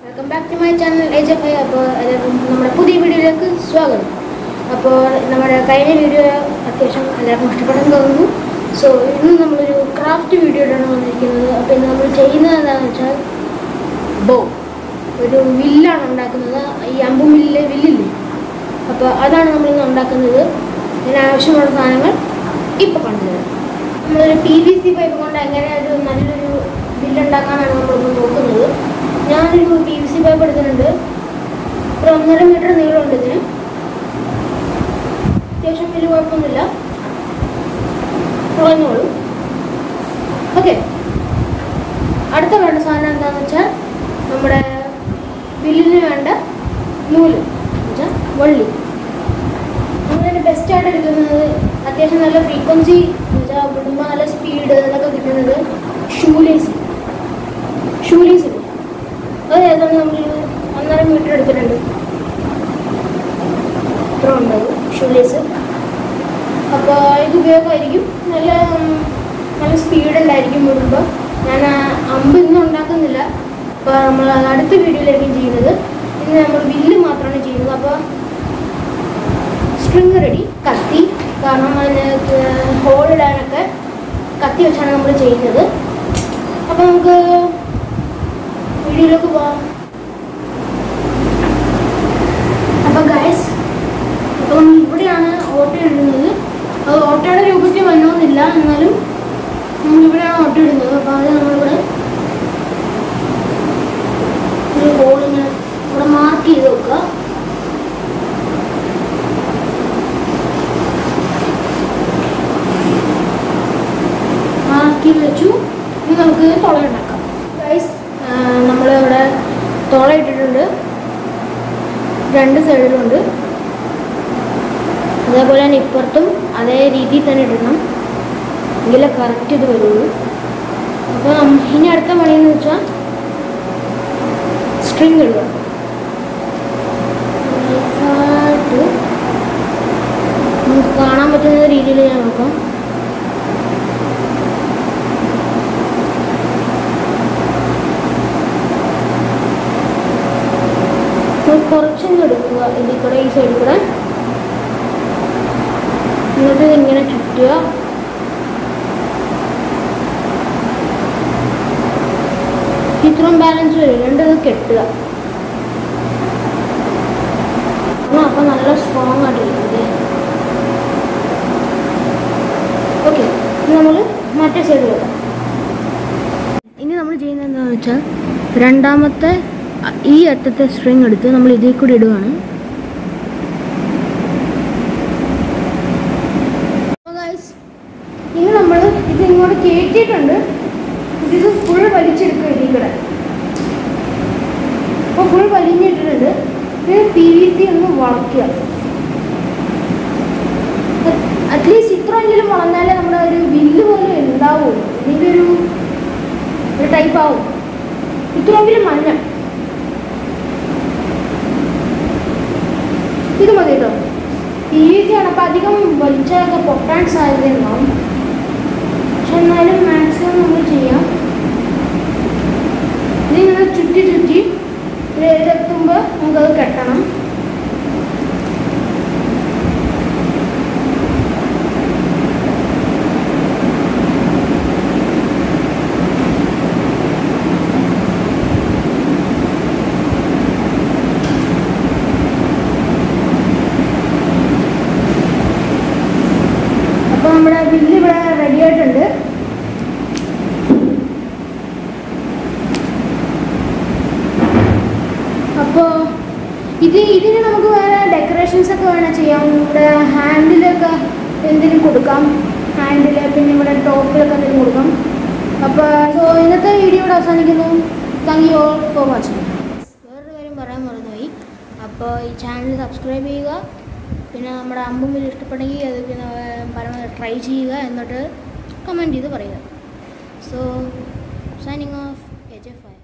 welcome back to my channel H F I അപ്പോൾ എല്ലാവർക്കും നമ്മുടെ പുതിയ വീഡിയോയിലേക്ക് സ്വാഗതം അപ്പോൾ നമ്മുടെ കഴിഞ്ഞ വീഡിയോ അത്യാവശ്യം എല്ലാവർക്കും ഇഷ്ടപ്പെടുന്നു തോന്നുന്നു സോ ഇന്ന് നമ്മളൊരു ക്രാഫ്റ്റ് വീഡിയോ ആണ് വന്നിരിക്കുന്നത് അപ്പോൾ ഇന്ന് നമ്മൾ ചെയ്യുന്നത് എന്താണെന്ന് വെച്ചാൽ ബോ ഒരു വില്ലാണ് ഉണ്ടാക്കുന്നത് ഈ അമ്പുമില്ലിലെ വില്ലില്ലേ അപ്പോൾ അതാണ് നമ്മളിന്ന് ഉണ്ടാക്കുന്നത് ഇതിന് ആവശ്യമുള്ള സാധനങ്ങൾ ഇപ്പോൾ കണ്ടുതരാം നമ്മളൊരു പി വി സി പൈപ്പ് കൊണ്ട് എങ്ങനെ ഒരു നല്ലൊരു ബില്ലുണ്ടാക്കാനാണ് നമ്മളിപ്പോൾ നോക്കുന്നത് ഞാനൊരു പി വി സി പൈപ്പ് എടുത്തിട്ടുണ്ട് ഒരു ഒന്നര മീറ്റർ നീളമുണ്ട് ഇതിന് അത്യാവശ്യം വലിയ കുഴപ്പമൊന്നുമില്ല കുറഞ്ഞോളൂ ഓക്കെ അടുത്ത വേണ്ട സാധനം എന്താണെന്ന് വെച്ചാൽ നമ്മുടെ ബില്ലിന് വേണ്ട നൂല് എന്നുവെച്ചാൽ വള്ളി നമ്മളതിന് ബെസ്റ്റായിട്ട് എടുക്കുന്നത് അത്യാവശ്യം നല്ല ഫ്രീക്വൻസി എന്നുവെച്ചാൽ വിടുമ്പോൾ നല്ല സ്പീഡ് ഇതൊക്കെ കിട്ടുന്നത് ഷൂലേസ് ഷൂലേസ് ഇല്ലേ അത് ഏതാണ് നമ്മൾ ഒന്നര മീറ്റർ എടുത്തിട്ടുണ്ട് ഇത്ര ഉണ്ടാവും ഷൂലേസ് അപ്പോൾ ഇത് ഉപയോഗമായിരിക്കും നല്ല ഉം, നല്ല സ്പീഡ് ഉണ്ടായിരിക്കും വിടുമ്പോൾ ഞാൻ ആ അമ്പ് ഇന്നും ഉണ്ടാക്കുന്നില്ല അപ്പോൾ നമ്മൾ അടുത്ത വീഡിയോയിലായിരിക്കും ചെയ്യുന്നത് ഇന്ന് നമ്മൾ ബില്ല് മാത്രമാണ് ചെയ്യുന്നത് അപ്പോൾ സ്ട്രിങ് റെഡി കത്തി കാരണം അതിന് ഹോൾ ഇടാനൊക്കെ കത്തി വെച്ചാണ് നമ്മൾ ചെയ്യുന്നത് അപ്പോൾ നമുക്ക് വീഡിയോയിലേക്ക് പോവാം അപ്പോൾ ഗൈസ് അപ്പോൾ നമ്മൾ ഇവിടെയാണ് ഓട്ടോ ഇടുന്നത് അത് ഓട്ടോയുടെ രൂപത്തിൽ വന്നോന്നില്ല എന്നാലും നമ്മൾ ഇവിടെയാണ് ഓട്ടോ ഇടുന്നത് അപ്പോൾ അത് നമ്മളിവിടെ ഒരു ഹോൾ ഇങ്ങനെ ഇവിടെ മാർക്ക് ചെയ്ത് വെക്കുക ആക്കി വെച്ചു ഇനി നമുക്ക് തുള ഉണ്ടാക്കാം ഗൈസ് നമ്മൾ ഇവിടെ തുള ഇട്ടിട്ടുണ്ട് രണ്ട് സൈഡിലുണ്ട് അതേപോലെ തന്നെ ഇപ്പുറത്തും അതേ രീതിയിൽ തന്നെ ഇടണം എങ്കിലേ കറക്റ്റ് ഇത് വരുള്ളൂ അപ്പോൾ നം- ഇനി അടുത്ത പണിയെന്ന് വെച്ചാൽ സ്ട്രിങ് ഇടുക നൈസായിട്ട് നമുക്ക് കാണാൻ പറ്റുന്ന രീതിയിൽ ഞാൻ നോക്കാം നമ്മൾ കുറച്ചൊന്ന് എടുക്കുക ഇതിൽ കൂടെ ഈ സൈഡിൽ കൂടെ എന്നിട്ട് ഇതിങ്ങനെ ചുറ്റുക ഇത്രയും ബാലൻസ് വരും രണ്ടത് കെട്ടുക അപ്പോൾ നല്ല സ്ട്രോങ് ആയിട്ടിരിക്കുന്നത് ഓക്കെ ഇനി നമ്മൾ മറ്റേ സൈഡ് വെക്കാം ഇനി നമ്മൾ ചെയ്യുന്നത് എന്താണെന്ന് വെച്ചാൽ രണ്ടാമത്തെ അ- ഈ അറ്റത്തെ സ്ട്രിങ് എടുത്ത് നമ്മൾ ഇതിൽ കൂടി ഇടുകയാണ് ഗൈസ് ഇനി നമ്മൾ ഇത് ഇങ്ങോട്ട് കയറ്റിയിട്ടുണ്ട് ഇത് ഫുൾ വലിച്ചെടുക്കുക ഇതിൽ കൂടെ അപ്പോൾ ഫുൾ വലിഞ്ഞിട്ടിട്ടുണ്ട് ഇത് പി വി സി ഒന്ന് വളയ്ക്കുക അറ്റ്ലീസ്റ്റ് ഇത്രയെങ്കിലും വളർന്നാലേ നമ്മുടെ ഒരു വില്ല് പോലെ ഉണ്ടാവുള്ളൂ ഇതിൻ്റെ ഒരു ഒരു ടൈപ്പ് ആവും ഇത്രയെങ്കിലും മഞ്ഞ ഇത് മതി കേട്ടോ പി വി സി ആണ് അപ്പം അധികം വലിച്ചൊക്കെ പൊട്ടാൻ സാധ്യതയുണ്ടാവും പക്ഷെ എന്നാലും മാക്സിമം നമ്മൾ ചെയ്യാം ഇതിങ്ങനെ ചുറ്റി ചുറ്റി ഇതെത്തുമ്പോൾ നമുക്കത് കെട്ടണം അപ്പോൾ നമ്മുടെ ബില്ല് ഇവിടെ റെഡി ആയിട്ടുണ്ട് അപ്പോൾ ഇത് ഇതിന് നമുക്ക് വേറെ ഡെക്കറേഷൻസ് ഒക്കെ വേണേൽ ചെയ്യാം ഇവിടെ ഹാൻഡിലൊക്കെ എന്തെങ്കിലും കൊടുക്കാം ഹാൻഡിൽ പിന്നെ ഇവിടെ ടോപ്പിലൊക്കെ എന്തെങ്കിലും കൊടുക്കാം അപ്പോൾ സോ ഇന്നത്തെ വീഡിയോ ഇവിടെ അവസാനിക്കുന്നു thank you all for watching വേറൊരു കാര്യം പറയാൻ മറന്നുപോയി അപ്പോൾ ഈ ചാനൽ സബ്സ്ക്രൈബ് ചെയ്യുക പിന്നെ നമ്മുടെ അമ്പുമ്പിൽ ഇഷ്ടപ്പെടുമെങ്കിൽ അത് പിന്നെ പരമാവധി ട്രൈ ചെയ്യുക എന്നിട്ട് കമൻറ്റ് ചെയ്ത് പറയുക so signing off H F I